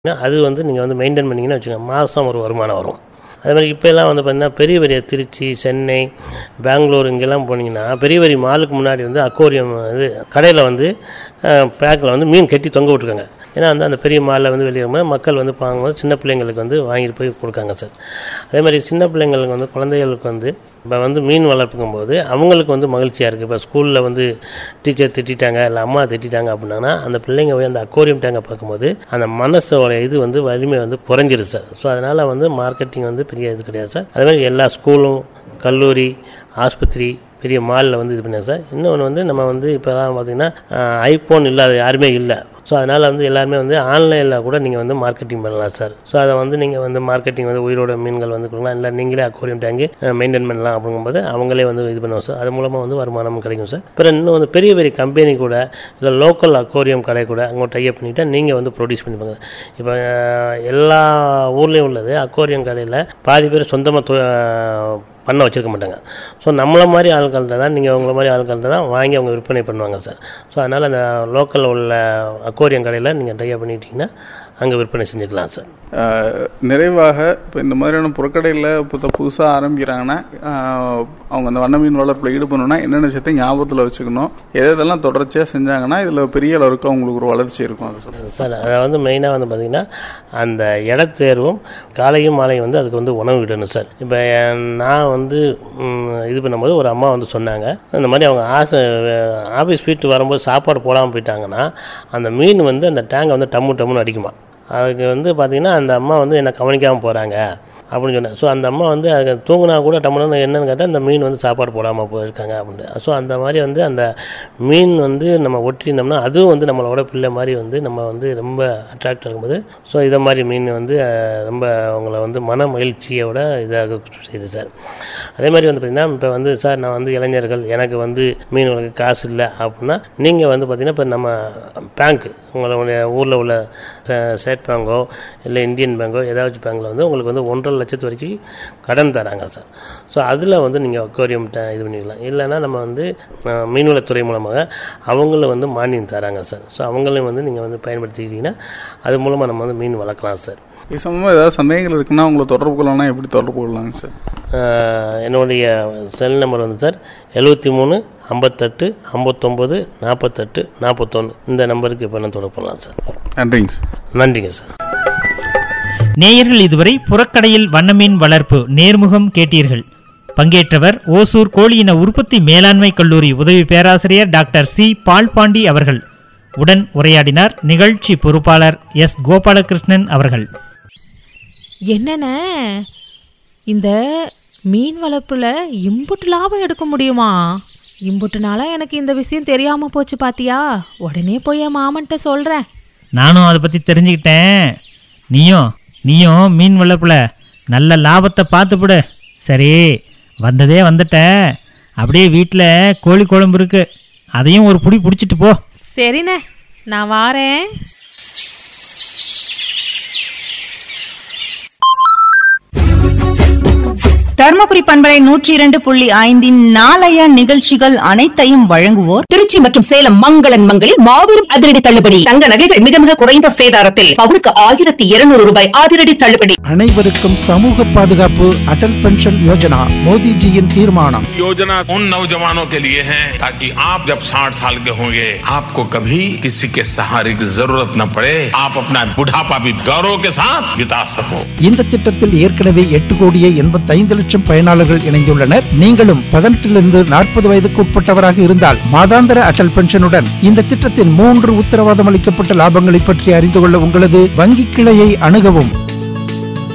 அது வந்து நீங்கள் வந்து மெயின்டைன் பண்ணிங்கன்னா வச்சுக்கோங்க மாதம் ஒரு வருமானம் வரும் அதே மாதிரி இப்போ எல்லாம் வந்து பார்த்தீங்கன்னா பெரிய பெரிய திருச்சி சென்னை பெங்களூர் இங்கெல்லாம் போனீங்கன்னா பெரிய பெரிய மாலுக்கு முன்னாடி வந்து அக்வாரியம் இது கடையில் வந்து பேக்கில் வந்து மீன் கட்டி தொங்க விட்ருக்காங்க ஏன்னா வந்து அந்த பெரிய மாலில் வந்து வெளியே வரும்போது மக்கள் வந்து வாங்கும்போது சின்ன பிள்ளைங்களுக்கு வந்து வாங்கிட்டு போய் கொடுக்காங்க சார் அதே மாதிரி சின்ன பிள்ளைங்களுக்கு வந்து குழந்தைகளுக்கு வந்து இப்போ வந்து மீன் வளர்ப்புக்கும் போது அவங்களுக்கு வந்து மகிழ்ச்சியாக இருக்குது இப்போ ஸ்கூலில் வந்து டீச்சர் திட்டிட்டாங்க இல்லை அம்மா திட்டிட்டாங்க அப்படின்னா அந்த பிள்ளைங்க போய் அந்த அக்வாரியம் டேங்கை பார்க்கும்போது அந்த மனசோட இது வந்து வலிமை வந்து குறைஞ்சிருது சார் ஸோ அதனால் வந்து மார்க்கெட்டிங் வந்து பெரிய இது கிடையாது சார் அதே மாதிரி எல்லா ஸ்கூலும் கல்லூரி ஆஸ்பத்திரி பெரிய மாலில் வந்து இது பண்ணாங்க சார் இன்னொன்று வந்து நம்ம வந்து இப்போலாம் பார்த்தீங்கன்னா ஐஃபோன் இல்லாத யாருமே இல்லை ஸோ அதனால் வந்து எல்லாருமே வந்து ஆன்லைனில் கூட நீங்கள் வந்து மார்க்கெட்டிங் பண்ணலாம் சார் ஸோ அதை வந்து நீங்கள் வந்து மார்க்கெட்டிங் வந்து உயிரோட மீன்கள் வந்து கொடுக்கலாம் இல்லை நீங்களே அக்வாரியம் டேங்கு மெயின்டைன் பண்ணலாம் அப்படிங்கும்போது அவங்களே வந்து இது பண்ணுவோம் சார் அது மூலமாக வந்து வருமானமும் கிடைக்கும் சார் அப்புறம் இன்னும் வந்து பெரிய பெரிய கம்பெனி கூட இல்லை லோக்கல் அக்வாரியம் கடை கூட அங்கே டைப் பண்ணிவிட்டு நீங்கள் வந்து ப்ரொடியூஸ் பண்ணிப்பாங்க இப்போ அஹ், எல்லா ஊர்லேயும் உள்ளது அக்வாரியம் கடையில் பாதி பேர் சொந்தமாக பண்ண வச்சுருக்க மாட்டாங்க ஸோ நம்மளை மாதிரி ஆட்கள்கிட்ட தான் நீங்கள் உங்களை மாதிரி ஆட்கள்கிட்ட தான் வாங்கி அவங்க விற்பனை பண்ணுவாங்க சார் ஸோ அதனால் அந்த லோக்கலில் உள்ள அக்வாரியம் கடையில் நீங்கள் டைப் பண்ணிட்டீங்கன்னா அங்கே விற்பனை செஞ்சுக்கலாம் சார் ஆஹ் நிறைவாக இப்போ இந்த மாதிரியான புறக்கடையில் இப்போ புதுசாக ஆரம்பிக்கிறாங்கன்னா ஆஹ் அவங்க அந்த வண்ண மீன் வளர்ப்பில் ஈடுபடணும்னா என்னென்ன விஷயத்தை ஞாபகத்தில் வச்சுக்கணும் எது எதெல்லாம் தொடர்ச்சியாக செஞ்சாங்கன்னா இதில் பெரிய அளவுக்கு அவங்களுக்கு ஒரு வளர்ச்சி இருக்கும் அதை சொல்லுங்கள் சார் அதை வந்து மெயினாக வந்து பார்த்திங்கன்னா அந்த இடத்தேர்வும் காலையும் மாலையும் வந்து அதுக்கு வந்து உணவு விடணும் சார் இப்போ நான் வந்து ம், இது பண்ணும்போது ஒரு அம்மா வந்து சொன்னாங்க இந்த மாதிரி அவங்க ஆசை ஆஃபீஸ் வீட்டு வரும்போது சாப்பாடு போடாமல் போயிட்டாங்கன்னா அந்த மீன் வந்து அந்த டேங்கை வந்து டம்மு டம்முன்னு அடிக்குமா அதுக்கு வந்து பார்த்திங்கன்னா அந்த அம்மா வந்து என்னை கவனிக்காமல் போகிறாங்க அப்படின்னு சொன்னேன் ஸோ அந்த அம்மா வந்து அது தூங்கினா கூட டம்முன்னு என்னன்னு கேட்டால் அந்த மீன் வந்து சாப்பாடு போடாமல் போயிருக்காங்க அப்படின்னு ஸோ அந்த மாதிரி வந்து அந்த மீன் வந்து நம்ம ஒட்டியிருந்தோம்னா அதுவும் வந்து நம்மளோட பிள்ளை மாதிரி வந்து நம்ம வந்து ரொம்ப அட்ராக்ட் இருக்கும்போது ஸோ இதை மாதிரி மீன் வந்து அஹ், ரொம்ப அவங்கள வந்து மன மகிழ்ச்சியோட இதாக செய்யுது சார் அதே மாதிரி வந்து பார்த்திங்கன்னா இப்போ வந்து சார் நான் வந்து இளைஞர்கள் எனக்கு வந்து மீன் வளர்க்க காசு இல்லை அப்படின்னா நீங்கள் வந்து பார்த்திங்கன்னா இப்போ நம்ம பேங்க் உங்களுடைய ஊரில் உள்ள ஸ்டே- ஸ்டேட் பேங்கோ இல்லை இந்தியன் பேங்கோ ஏதாச்சும் பேங்கில் வந்து உங்களுக்கு வந்து ஒன்றரை லட்சத்து வரைக்கும் கடன் தராங்க சார் ஸோ அதில் வந்து நீங்கள் அக்வாரியம் இது பண்ணிக்கலாம் இல்லைன்னா நம்ம வந்து அஹ், மீன்வளத்துறை மூலமாக அவங்களும் வந்து மானியம் தராங்க சார் ஸோ அவங்களையும் வந்து நீங்கள் வந்து பயன்படுத்திக்கிட்டிங்கன்னா அது மூலமாக நம்ம வந்து மீன் வளர்க்கலாம் சார் இது சம்பந்தமாக ஏதாவது சந்தேகங்கள் இருக்குன்னா உங்களை தொடர்பு கொள்ளலாம் எப்படி தொடர்பு கொள்ளலாங்க சார் அஹ், என்னுடைய செல் நம்பர் வந்து சார் எழுபத்தி மூணு ஐம்பத்தெட்டு ஐம்பத்தொம்போது நாற்பத்தெட்டு நாற்பத்தொன்று இந்த நம்பருக்கு இப்போ நான் தொடர்பு பண்ணலாம் சார் நன்றிங்க சார் நன்றிங்க சார் நேயர்கள் இதுவரை புறக்கடையில் வண்ணமீன் வளர்ப்பு நேர்முகம் கேட்டீர்கள் பங்கேற்றவர் ஓசூர் கோழியின உற்பத்தி மேலாண்மை கல்லூரி உதவி பேராசிரியர் டாக்டர் சி பால்பாண்டி அவர்கள் உடன் உரையாடினார் நிகழ்ச்சி பொறுப்பாளர் எஸ் கோபாலகிருஷ்ணன் அவர்கள் என்னென்ன இந்த மீன் வளர்ப்புல இம்புட்டு லாபம் எடுக்க முடியுமா இம்புட்டுனால எனக்கு இந்த விஷயம் தெரியாம போச்சு பாத்தியா உடனே போய் என் மாமன்ட்ட சொல்றேன் நானும் அதை பற்றி தெரிஞ்சுக்கிட்டேன் நீயும் நீயும் மீன் வளர்ப்புல நல்ல லாபத்தை பார்த்துப்பிடு சரி வந்ததே வந்துட்ட அப்படியே வீட்டில் கோழி குழம்பு இருக்கு அதையும் ஒரு புடி பிடிச்சிட்டு போ சரிண்ணே நான் வாரேன் தர்மபுரி பண்பலை நூற்றி இரண்டு புள்ளி ஐந்தின் நாளைய நிகழ்ச்சிகள் அனைத்தையும் வழங்குவோர் திருச்சி மற்றும் சேலம் மங்களன் மங்களில் மாபெரும் அதிரடி தள்ளுபடி தங்க நகைகள் மிக மிக குறைந்த சேதாரத்தில் பவுனுக்கு ஆயிரத்தி இருநூறு ரூபாய் அதிரடி தள்ளுபடி அனைவருக்கும் சமூக பாதுகாப்பு அடல் பென்ஷன் யோஜனா மோடிஜியின் தீர்மானம் योजना उन नौजवानों के लिए है ताकि आप जब 60 साल के होंगे आपको कभी किसी के सहारे की जरूरत न पड़े आप अपना बुढ़ापा भी गौरव के साथ बिता सको இந்த திட்டத்தில் ஏற்கனவே எட்டு கோடியே எண்பத்தைந்து லட்சம் பயனாளர்கள் இணைந்துள்ளனர் நீங்களும் பதினெட்டிலிருந்து நாற்பது வயதுக்கு உட்பட்டவராக இருந்தால் மாதாந்திர அடல் பென்ஷனுடன் இந்த திட்டத்தின் மூன்று உத்தரவாதம் அளிக்கப்பட்ட லாபங்களை பற்றி அறிந்து கொள்ள உங்களது வங்கி கிளையை அணுகவும்